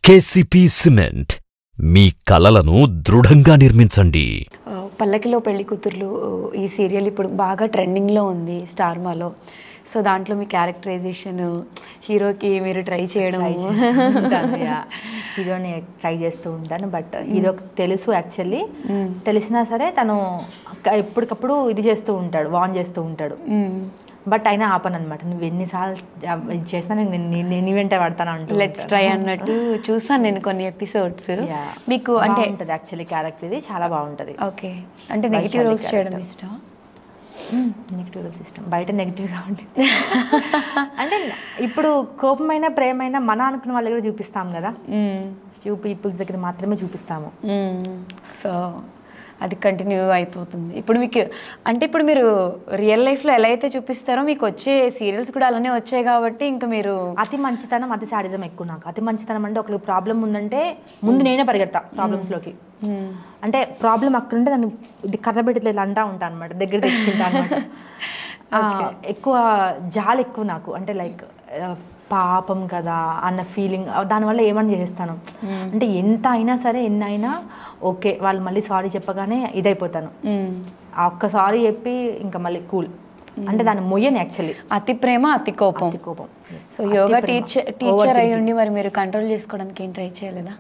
KCP cement మీ కలలను దృఢంగా నిర్మించండి ఆ, పల్లకిలో పెళ్లి కూతుర్లు ఈ సీరియల్ ఇప్పుడు బాగా ట్రెండింగ్లో ఉంది స్టార్మాలో సో దాంట్లో మీ క్యారెక్టరైజేషన్ హీరోకి మీరు ట్రై చేయడం ట్రై చేస్తూ ఉంటాను యా. హీరోని ట్రై చేస్తూ ఉంటాను బట్ హీరోకి తెలుసు యాక్చువల్లీ తెలిసినా సరే తను అక్క- ఎప్పటికప్పుడు ఇది చేస్తూ ఉంటాడు వాన్ చేస్తూ ఉంటాడు బట్ అయినా ఆపను అనమాట నువ్వు ఎన్నిసార్లు ఆ, ఇది చేసినా నేను నీ- నీ- నీ వెంట పడతాను అంటూ లెట్స్ ట్రై అన్నట్టు చూసాను నేను కొన్ని ఎపిసోడ్స్ Yeah. మీకు అంటే బాగుంటది యాక్చువల్లీ క్యారెక్టర్ ఇది చాలా బాగుంటది ఓకే అంటే నెగిటివ్ వైశాలి రోల్స్ చేయడం character. ఇష్టం నెగిటివ్ సిస్టమ్ బయట నెగిటివ్గా ఉంటుంది అంటే ఇప్పుడు కోపమైన ప్రేమైన మన అనుకున్న వాళ్ళ దగ్గర చూపిస్తాం కదా ఫ్యూ పీపుల్స్ దగ్గర మాత్రమే చూపిస్తాము సో అది కంటిన్యూ అయిపోతుంది ఇప్పుడు మీకు అంటే ఇప్పుడు మీరు రియల్ లైఫ్లో ఎలా అయితే చూపిస్తారో మీకు వచ్చే సీరియల్స్ కూడా అలానే వచ్చాయి కాబట్టి ఇంకా మీరు అతి మంచితనం అతి శాడిజం ఎక్కువ నాకు అతి మంచితనం అంటే ఒకరికి ప్రాబ్లం ఉందంటే ముందు నేనే పరిగెడతా ప్రాబ్లమ్స్లోకి అంటే ప్రాబ్లం అక్కడ ఉంటే దాన్ని ఇది కర్ర పెడితే ఇలా అంటా ఉంటాను అనమాట దగ్గర తెచ్చుకుంటా అనమాట ఎక్కువ జాలి ఎక్కువ నాకు అంటే లైక్ పాపం కదా అన్న ఫీలింగ్ దానివల్ల ఏమని చేసేస్తాను అంటే ఎంత అయినా సరే ఎన్ని అయినా ఓకే వాళ్ళు మళ్ళీ సారీ చెప్పగానే ఇదైపోతాను ఆ ఒక్క సారీ చెప్పి ఇంకా మళ్ళీ కూల్ అంటే దాన్ని మొయ్యను యాక్చువల్లీ అతి ప్రేమ అతి కోపం అతి కోపం Yes. సో అతి యోగా ప్రేమ. Teacher teacher Overthinking. అయి ఉండి మరి మీరు కంట్రోల్ చేసుకోవడానికి ఏం ట్రై చేయలేదా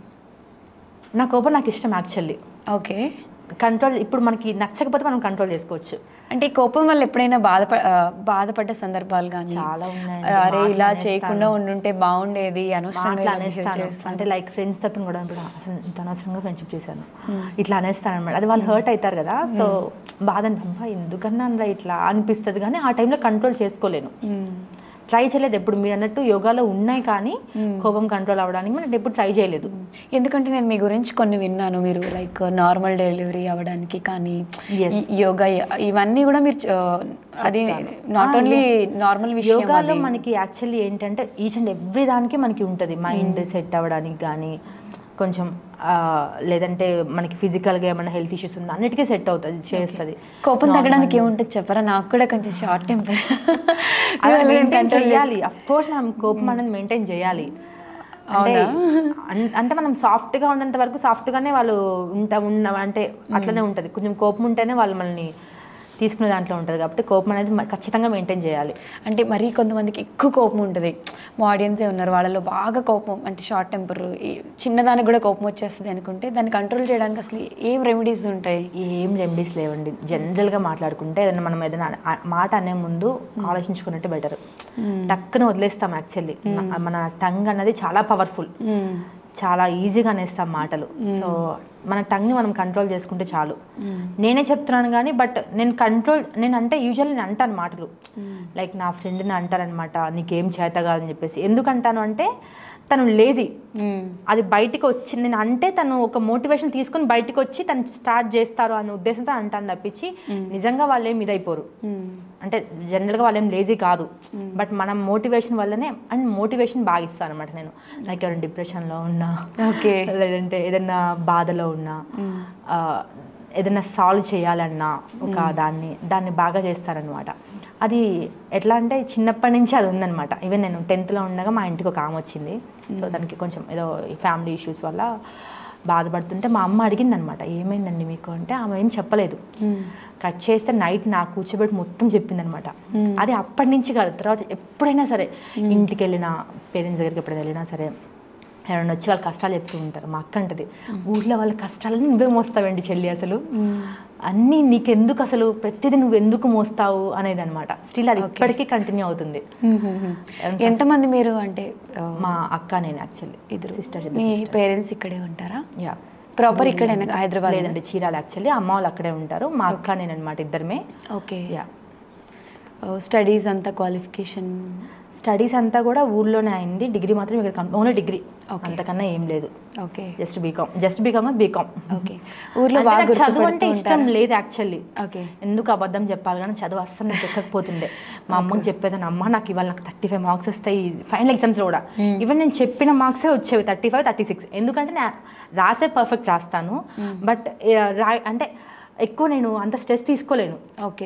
నా కోపం నాకు ఇష్టం యాక్చువల్లీ ఓకే కంట్రోల్ ఇప్పుడు మనకి నచ్చకపోతే మనం కంట్రోల్ చేసుకోవచ్చు అంటే ఈ కోపం వల్ల ఎప్పుడైనా బాధప ఆ, బాధపడ్డ సందర్భాలు కానీ చాలా ఉన్నాయండి. అరే ఇలా మాటలు చేయకుండా అనేస్తాను. ఉండుంటే బాగుండేది అనవసరంగా మాటలు ఇలా behave అనేస్తాను చేస్తాను. అంటే లైక్ ఫ్రెండ్స్ తప్పని కూడా ఇప్పుడు అసలు ఇంత అనవసరంగా ఫ్రెండ్షిప్ చేశాను ఇట్లా అనేస్తాను అనమాట అది వాళ్ళు హర్ట్ అవుతారు కదా సో బాధ అనిపి ఎందుకన్నా అందులో ఇట్లా అనిపిస్తుంది కానీ ఆ టైంలో కంట్రోల్ చేసుకోలేను మ్మ్. ట్రై చేయలేదు ఎప్పుడు మీరు అన్నట్టు యోగాలో ఉన్నాయి కానీ కోపం కంట్రోల్ అవ్వడానికి నేను ఎప్పుడు ట్రై చేయలేదు ఎందుకంటే నేను మీ గురించి కొన్ని విన్నాను మీరు లైక్ నార్మల్ డెలివరీ అవ్వడానికి కానీ Yes. ఈ- యోగా ఇవన్నీ కూడా మీరు ఆ, అది నాట్ ఓన్లీ నార్మల్ విషయం యోగాలో అది. మనకి యాక్చువల్లీ ఏంటంటే ఈచ్ అండ్ ఎవ్రీ దానికి మనకి ఉంటుంది మైండ్ సెట్ అవ్వడానికి కానీ కొంచెం ఆ, లేదంటే మనకి ఫిజికల్గా ఏమైనా హెల్త్ ఇష్యూస్ ఉందా అన్నిటికీ సెట్ అవుతుంది చేస్తుంది కోపం తగ్గడానికి ఏముంటుంది చెప్పరా నాకు కూడా కొంచెం షార్ట్ టెంపర్ మెయింటైన్ చేయాలి అఫ్ కోర్స్ మనం కోపం అనేది మెయింటైన్ చేయాలి అంటే అన్- అంటే మనం సాఫ్ట్ గా ఉన్నంత వరకు సాఫ్ట్ గానే వాళ్ళు ఉంట ఉన్న అంటే అట్లనే ఉంటది కొంచెం కోపం ఉంటేనే వాళ్ళు మనల్ని తీసుకునే దాంట్లో ఉంటుంది కాబట్టి కోపం అనేది మ- ఖచ్చితంగా మెయింటైన్ చేయాలి అంటే మరీ కొంతమందికి ఎక్కువ కోపం ఉంటుంది మా ఆడియన్సే ఉన్నారు వాళ్ళలో బాగా కోపం అంటే షార్ట్ టెంపర్ చిన్నదానికి కూడా కోపం వచ్చేస్తుంది అనుకుంటే దాన్ని కంట్రోల్ చేయడానికి అసలు ఏం రెమెడీస్ ఉంటాయి ఏం రెమెడీస్ లేవండి జనరల్గా మాట్లాడుకుంటే ఏదైనా మనం ఏదైనా ఆ- మాట అనే ముందు ఆలోచించుకున్నట్టే బెటర్ టక్కున వదిలేస్తాం యాక్చువల్లీ మన టంగ్ అన్నది చాలా పవర్ఫుల్ చాలా ఈజీగా అనేస్తాం మాటలు సో మన టంగ్ని మనం కంట్రోల్ చేసుకుంటే చాలు నేనే చెప్తున్నాను కానీ బట్ నేను కంట్రోల్ నేను అంటే యూజువల్ నేను అంటాను మాటలు లైక్ నా ఫ్రెండ్ని అంటారనమాట నీకేం చేత కాదని చెప్పేసి ఎందుకు అంటాను అంటే తను లేజీ అది బయటికి వచ్చి నేను అంటే తను ఒక మోటివేషన్ తీసుకుని బయటికి వచ్చి తను స్టార్ట్ చేస్తారు అనే ఉద్దేశంతో అంటాను తప్పించి నిజంగా వాళ్ళు ఏం ఇదైపోరు అంటే జనరల్గా వాళ్ళు ఏం లేజీ కాదు బట్ మనం మోటివేషన్ వల్లనే అండ్ మోటివేషన్ బాగా ఇస్తాను అనమాట నేను లైక్ ఎవరైనా డిప్రెషన్లో ఉన్నా ఓకే లేదంటే ఏదైనా బాధలో ఉన్నా ఆ, ఏదైనా సాల్వ్ చేయాలన్నా ఒక దాన్ని దాన్ని బాగా చేస్తారనమాట అది ఎట్లా అంటే చిన్నప్పటి నుంచి అది ఉందన్నమాట ఈవెన్ నేను టెన్త్లో ఉండగా మా ఇంటికి ఒక ఆమె వచ్చింది సో దానికి కొంచెం ఏదో ఫ్యామిలీ ఇష్యూస్ వల్ల బాధపడుతుంటే మా అమ్మ అడిగింది అనమాట ఏమైందండి మీకు అంటే ఆమె ఏం చెప్పలేదు కట్ చేస్తే నైట్ నాకు కూర్చోబెట్టి మొత్తం చెప్పిందనమాట అది అప్పటి నుంచి కాదు తర్వాత ఎప్పుడైనా సరే ఇంటికి వెళ్ళినా పేరెంట్స్ దగ్గరికి ఎప్పుడైనా వెళ్ళినా సరే ఎవరైనా వచ్చి వాళ్ళ కష్టాలు చెప్తూ ఉంటారు మా అక్క అంటది ఊర్లో వాళ్ళ కష్టాలని నువ్వే మోస్తావండి చెల్లి అసలు అన్నీ నీకెందుకు అసలు ప్రతిదీ నువ్వు ఎందుకు మోస్తావు అనేది అనమాట స్టిల్ అది ఇప్పటికీ కంటిన్యూ అవుతుంది ఎంతమంది మీరు అంటే ఆ, మా అక్క నేను యాక్చువల్లీ ఇద్దరు సిస్టర్ మీ పేరెంట్స్ ఇక్కడే ఉంటారా యా ప్రాపర్ ఇక్కడే హైదరాబాద్ లేదండి చీరాలు యాక్చువల్లీ అమ్మ వాళ్ళు అక్కడే ఉంటారు మా అక్క నేను అనమాట ఇద్దరమే ఓకే యా స్టడీస్ అంతా క్వాలిఫికేషన్ స్టడీస్ అంతా కూడా ఊర్లోనే అయింది డిగ్రీ మాత్రం ఇక్కడ ఓన్లీ డిగ్రీ అంతకన్నా ఏం లేదు okay just BCom just BCom BCom okay ఊర్లో అంటే బాగా నాకు చదువు అంటే గుర్తుపెడుతూ ఇష్టం ఉంటారా? లేదు యాక్చువల్లీ ఓకే ఎందుకు అబద్ధం చెప్పాలి కానీ చదువు అస్సలు నాకు ఎక్కకపోతుండే మా అమ్మకి చెప్పేదాన్ని అమ్మ నాకు ఇవాళ నాకు థర్టీ ఫైవ్ మార్క్స్ వస్తాయి ఫైనల్ ఎగ్జామ్స్లో కూడా ఈవెన్ నేను చెప్పిన మార్క్సే వచ్చేవి థర్టీ ఫైవ్ థర్టీ సిక్స్ ఎందుకంటే నేను రాసే పర్ఫెక్ట్ రాస్తాను బట్ రా అంటే ఎక్కువ నేను అంత స్ట్రెస్ తీసుకోలేను ఓకే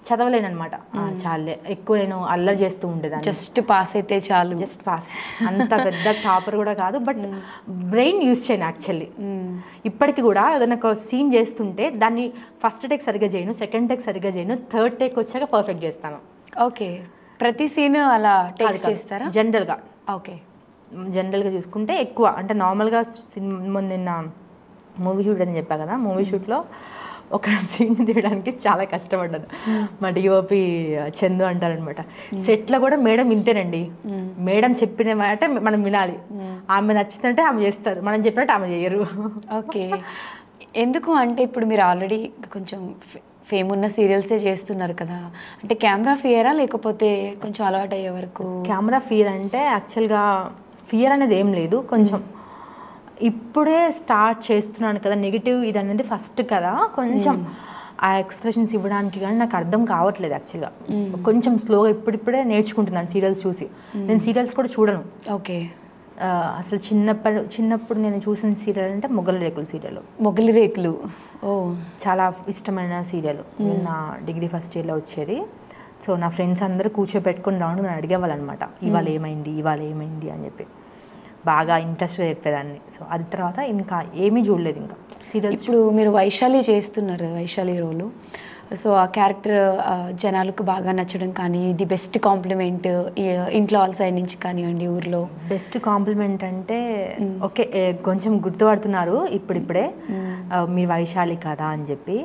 చదవలేను అనమాట చాలే ఎక్కువ నేను అల్లరి చేస్తూ ఉండేదాన్ని జస్ట్ పాస్ అయితే చాలు జస్ట్ పాస్ అంత పెద్ద టాపర్ కూడా కాదు బట్ బ్రెయిన్ యూస్ చేయను యాక్చువల్లీ ఇప్పటికి కూడా ఏదైనా ఒక సీన్ చేస్తుంటే దాన్ని ఫస్ట్ టేక్ సరిగ్గా చేయను సెకండ్ టేక్ సరిగ్గా చేయను థర్డ్ టేక్ వచ్చాక పర్ఫెక్ట్ చేస్తాను ఓకే ప్రతి సీన్ అలా టేక్ చేస్తారా జనరల్గా ఓకే జనరల్గా చూసుకుంటే ఎక్కువ అంటే నార్మల్గా సినిమా నిన్న మూవీ షూట్ అని చెప్పా కదా మూవీ షూట్లో ఒక సీన్ తీయడానికి చాలా కష్టపడ్డాను మా డిఓపి చందు అంటారనమాట సెట్లో కూడా మేడం ఇంతేనండి మేడం చెప్పిన మాట మనం వినాలి ఆమె నచ్చిందంటే ఆమె చేస్తారు మనం చెప్పినట్టు ఆమె చేయరు ఓకే ఎందుకు అంటే ఇప్పుడు మీరు ఆల్రెడీ కొంచెం ఫేమ్ ఉన్న సీరియల్సే చేస్తున్నారు కదా అంటే కెమెరా ఫియరా లేకపోతే కొంచెం అలవాటు అయ్యే వరకు కెమెరా ఫియర్ అంటే యాక్చువల్గా ఫియర్ అనేది ఏం లేదు కొంచెం ఇప్పుడే స్టార్ట్ చేస్తున్నాను కదా నెగిటివ్ ఇది అనేది ఫస్ట్ కదా కొంచెం ఆ ఎక్స్ప్రెషన్స్ ఇవ్వడానికి కానీ నాకు అర్థం కావట్లేదు యాక్చువల్గా కొంచెం స్లోగా ఇప్పుడిప్పుడే నేర్చుకుంటున్నాను సీరియల్స్ చూసి నేను సీరియల్స్ కూడా చూడను ఓకే ఆ, అసలు చిన్నప్పుడు చిన్నప్పుడు నేను చూసిన సీరియల్ అంటే మొగల రేకుల సీరియల్ మొగలి రేకులు ఓ చాలా ఇష్టమైన సీరియల్ నేను నా డిగ్రీ ఫస్ట్ ఇయర్లో వచ్చేది సో నా ఫ్రెండ్స్ అందరూ కూర్చోబెట్టుకుని రౌండ్ నన్ను అడిగేవాళ్ళు అనమాట ఇవాళ ఏమైంది ఇవాళ ఏమైంది అని చెప్పి బాగా ఇంట్రెస్ట్గా చెప్పేదాన్ని సో అది తర్వాత ఇంకా ఏమీ చూడలేదు ఇంకా సీరియల్స్ ఇప్పుడు మీరు వైశాలి చేస్తున్నారు వైశాలి రోలు సో ఆ క్యారెక్టర్ జనాలకు బాగా నచ్చడం కానీ ఇది బెస్ట్ కాంప్లిమెంట్ ఇంట్లో వాళ్ళ సైడ్ నుంచి కానివ్వండి ఊర్లో బెస్ట్ కాంప్లిమెంట్ అంటే ఓకే ఏ, కొంచెం గుర్తుపడుతున్నారు ఇప్పుడిప్పుడే ఆ, మీరు వైశాలి కదా అని చెప్పి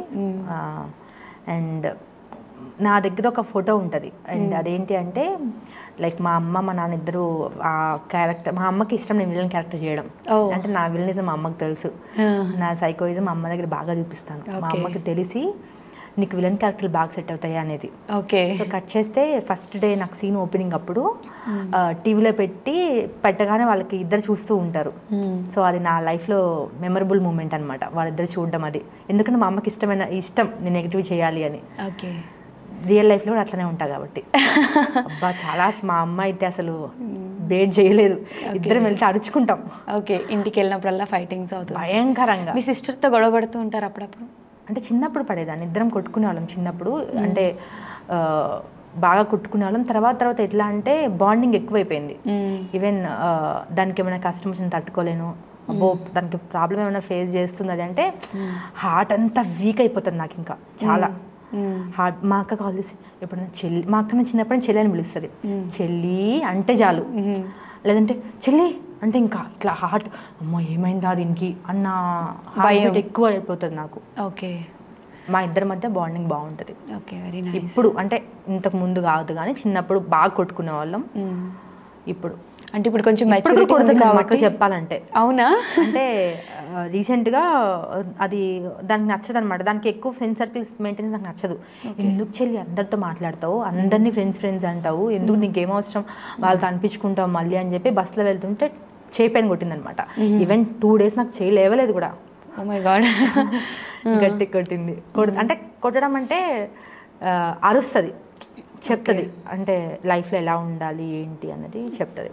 అండ్ నా దగ్గర ఒక ఫోటో ఉంటుంది అండ్ అదేంటి అంటే లైక్ మా అమ్మ మా నాన్న ఇద్దరు ఆ క్యారెక్టర్ మా అమ్మకి ఇష్టం నేను విలన్ క్యారెక్టర్ చేయడం Oh. అంటే నా విలనిజం మా అమ్మకి తెలుసు నా సైకోయిజం మా అమ్మ దగ్గర బాగా చూపిస్తాను మా Okay. అమ్మకి తెలిసి నీకు విలన్ క్యారెక్టర్లు బాగా సెట్ అవుతాయి అనేది ఓకే సో కట్ చేస్తే ఫస్ట్ డే నాకు సీన్ ఓపెనింగ్ అప్పుడు టీవీలో పెట్టి పెట్టగానే వాళ్ళకి ఇద్దరు చూస్తూ ఉంటారు సో అది నా లైఫ్లో మెమరబుల్ మూమెంట్ అనమాట వాళ్ళిద్దరు చూడడం అది ఎందుకంటే మా అమ్మకి ఇష్టమైన ఇష్టం నేను నెగిటివ్ చేయాలి అని ఓకే రియల్ లైఫ్లో కూడా అట్లనే ఉంటా కాబట్టి అబ్బా చాలా మా అమ్మ అయితే అసలు బేట్ చేయలేదు ఇద్దరం వెళ్తే అరుచుకుంటాం ఓకే ఇంటికి వెళ్ళినప్పుడల్లా ఫైటింగ్స్ అవుతుంది భయంకరంగా మీ సిస్టర్తో గొడవ పడుతూ ఉంటారు అప్పుడప్పుడు అంటే చిన్నప్పుడు పడేదాన్ని ఇద్దరం కొట్టుకునే వాళ్ళం చిన్నప్పుడు అంటే ఆ, బాగా కొట్టుకునే వాళ్ళం తర్వాత తర్వాత ఎట్లా అంటే బాండింగ్ ఎక్కువైపోయింది ఈవెన్ దానికి ఏమైనా కష్టం వచ్చిన తట్టుకోలేను అబ్బో దానికి ప్రాబ్లం ఏమైనా ఫేస్ చేస్తుంది అది అంటే హార్ట్ అంతా వీక్ అయిపోతుంది నాకు ఇంకా చాలా హార్ట్ మా అక్క కాల్ చేసి ఎప్పుడైనా చెల్లి మా అక్కన చిన్నప్పుడు చెల్లి అని పిలుస్తుంది చెల్లి అంటే చాలు లేదంటే చెల్లి అంటే ఇంకా ఇట్లా హార్ట్ అమ్మో ఏమైందా దీనికి అన్న హార్ట్ ఎక్కువ అయిపోతుంది నాకు ఓకే మా ఇద్దరి మధ్య బాండింగ్ బాగుంటుంది ఓకే వెరీ నైస్ ఇప్పుడు అంటే ఇంతకు ముందు కాదు కానీ చిన్నప్పుడు బాగా కొట్టుకునే వాళ్ళం ఇప్పుడు అంటే ఇప్పుడు కొంచెం ఇప్పుడు కూడా మెచ్యూరిటీ ఉంది కొడుతుంది మా అక్క కాబట్టి చెప్పాలంటే అవునా అంటే రీసెంట్గా అది దానికి నచ్చదు అనమాట దానికి ఎక్కువ ఫ్రెండ్ సర్కిల్స్ మెయింటెన్స్ నాకు నచ్చదు ఎందుకు చెల్లి అందరితో మాట్లాడతావు అందరినీ ఫ్రెండ్స్ ఫ్రెండ్స్ అంటావు ఎందుకు నీకు ఏం అవసరం వాళ్ళతో అనిపించుకుంటావు మళ్ళీ అని చెప్పి బస్సులో వెళ్తుంటే చేయి కొట్టిందనమాట ఈవెన్ టూ డేస్ నాకు చేయి లేవలేదు కూడా ఓ మై గాడ్ గట్టి కొట్టింది కొడు అంటే కొట్టడం అంటే ఆ, అరుస్తుంది చెప్తుంది అంటే లైఫ్లో ఎలా ఉండాలి ఏంటి అన్నది చెప్తుంది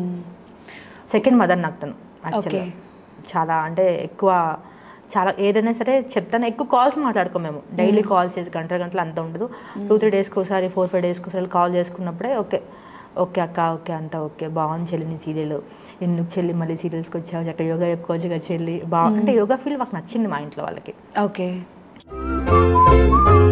సెకండ్ మదర్ నాకు తను యాక్చువల్గా Okay. చాలా అంటే ఎక్కువ చాలా ఏదైనా సరే చెప్తాను ఎక్కువ కాల్స్ మాట్లాడుకో మేము డైలీ కాల్ చేసి గంటల గంటలు అంత ఉండదు టూ త్రీ డేస్కి ఒకసారి ఫోర్ ఫైవ్ డేస్కి ఒకసారి కాల్ చేసుకున్నప్పుడే ఓకే ఓకే అక్క ఓకే అంతా ఓకే బాగుంది చెల్లి నీ సీరియల్ ఎందుకు చెల్లి మళ్ళీ సీరియల్స్కి వచ్చావు చక్క యోగా చెప్పుకోవచ్చు కదా చెల్లి బా అంటే యోగా ఫీల్ మాకు నచ్చింది మా ఇంట్లో వాళ్ళకి ఓకే